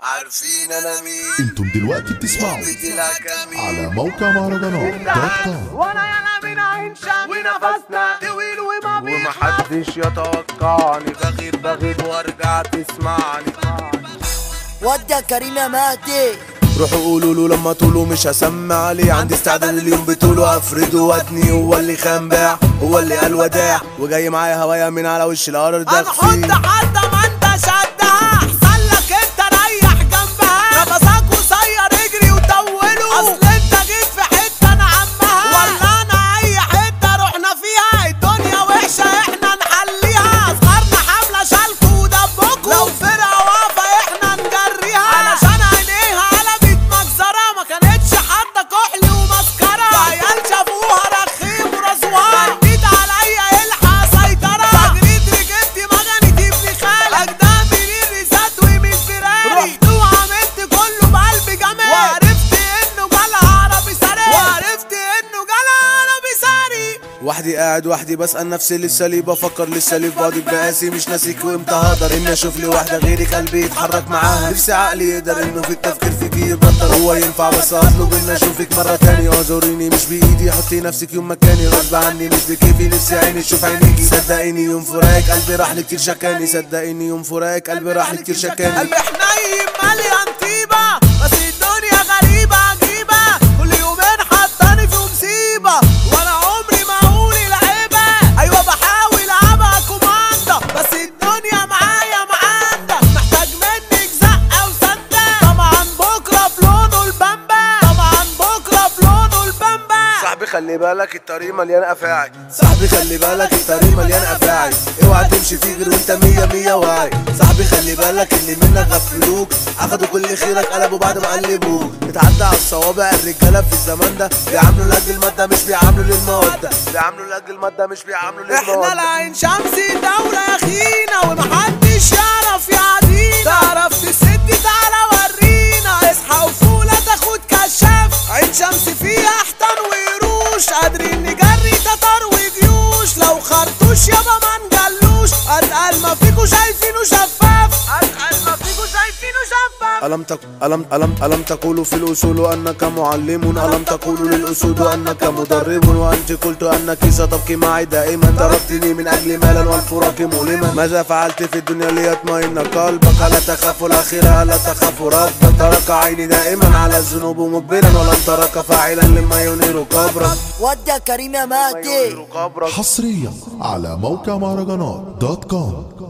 عارفين انا مين انتم دلوقتي بتسمعوا بيتي الهكمين على موقع مهرجانات دوت كوم وانا يلا من عين شام ونفسنا طويل وما بيخلص ومحدش يتوقعني بغيب بغيب وارجع تسمعني ودي يا كريم يا مهدي روحوا قولوا له لما طولوا مش هسمع عليه عندي استعداد اليوم بطوله افرده واتني هو اللي خنباع هو اللي قال وداع وجاي معايا هوايا من على وش الارض هنحط حد ما انت شدها احسن لك انت ريح جنبها نفسك قصير اجري وطوله اصل انت جيت في حته انا عمها ولا انا اي حته رحنا فيها الدنيا وحشه احنا نحليها اصغرنا حمله شالكوا ودبكوا لو فرقه واقفه احنا نجريها علشان عينيها قلبت مجزره ما كانتش حتى كحل ومسكره عيال شافوها رخيم وراسوها جديد عليا الحق سيطره تجريد رجبتي مجنتي ابن خالك اجدع من الريسات ومن فيراري رحت وعملت كله بقلب جمال وعرفت انه جالها عربي سريع وعرفت انه جالها عربي سريع وحدي قاعد وحدي بسأل نفسي لسه ليه بفكر لسه ليه في بعضك بقاسي مش ناسيك وامتى هقدر اني اشوف لي واحدة غيرك قلبي يتحرك معاها نفسي عقلي يقدر انه في التفكير فيك يبطل هو ينفع بس اطلب اني اشوفك مرة تانية اعذريني مش بايدي حطي نفسك يوم مكاني غصب عني مش بكيفي نفسي عيني تشوف عينيكي صدقيني يوم فراقك قلبي راح لي كتير شكاني صدقيني يوم فراقك قلبي راح لي كتير شكاني قلبي حنين مليان طيبة بس الدنيا غريبة عجيبة كل يومين حطاني في مصيبة وانا عمري ما اقول العيبة ايوه بحاول ابقى كوماندا بس الدنيا معايا معاندة محتاج منك زقة وسندة طبعا بكرة في لونه البامبا طبعا بكرة في لونه البامبا صاحبي خلي بالك الطريق مليان افاعي صاحبي خلي بالك الطريق مليان افاعي اوعى تمشي فيه غير وانت مية مية واعي صاحبي خلي بالك اللي منك غفلوك اخدوا كل خيرك قلبوا بعد ما قلبوك اتعدى على الصوابع الرجاله في الزمان ده بيعاملوا لاجل الماده مش بيعاملوا للموده بيعاملوا لاجل الماده مش بيعاملوا احنا للموده العين شمسي دولة يا خينا ومحدش يعرف يعدينا تعرف تسد تعالى ورينا اصحى وفولة تاخد كشاف عين شمس فيها احتر وقروش قادرين نجري تتر وجيوش لو خرطوش يابا ما نجلوش اتقل ما فيكو شايفينه شفاف اتقل ما فيكو شايفينه شفاف ألم تق... ألم ألم ألم تقولوا في الأصول أنك معلم ألم تقولوا للأسود أنك مدرب وأنت قلت أنك ستبقي معي دائما تركتني من أجل مالا والفراق مؤلما ماذا فعلت في الدنيا ليطمئن قلبك ألا تخاف الأخيرة ألا تخاف ربك ترك عيني دائما على الذنوب مقبلا ولم ترك فاعلا لما ينير قبرك ودي يا كريم يا مهدي قبرك حصريا على موقع مهرجانات دوت كوم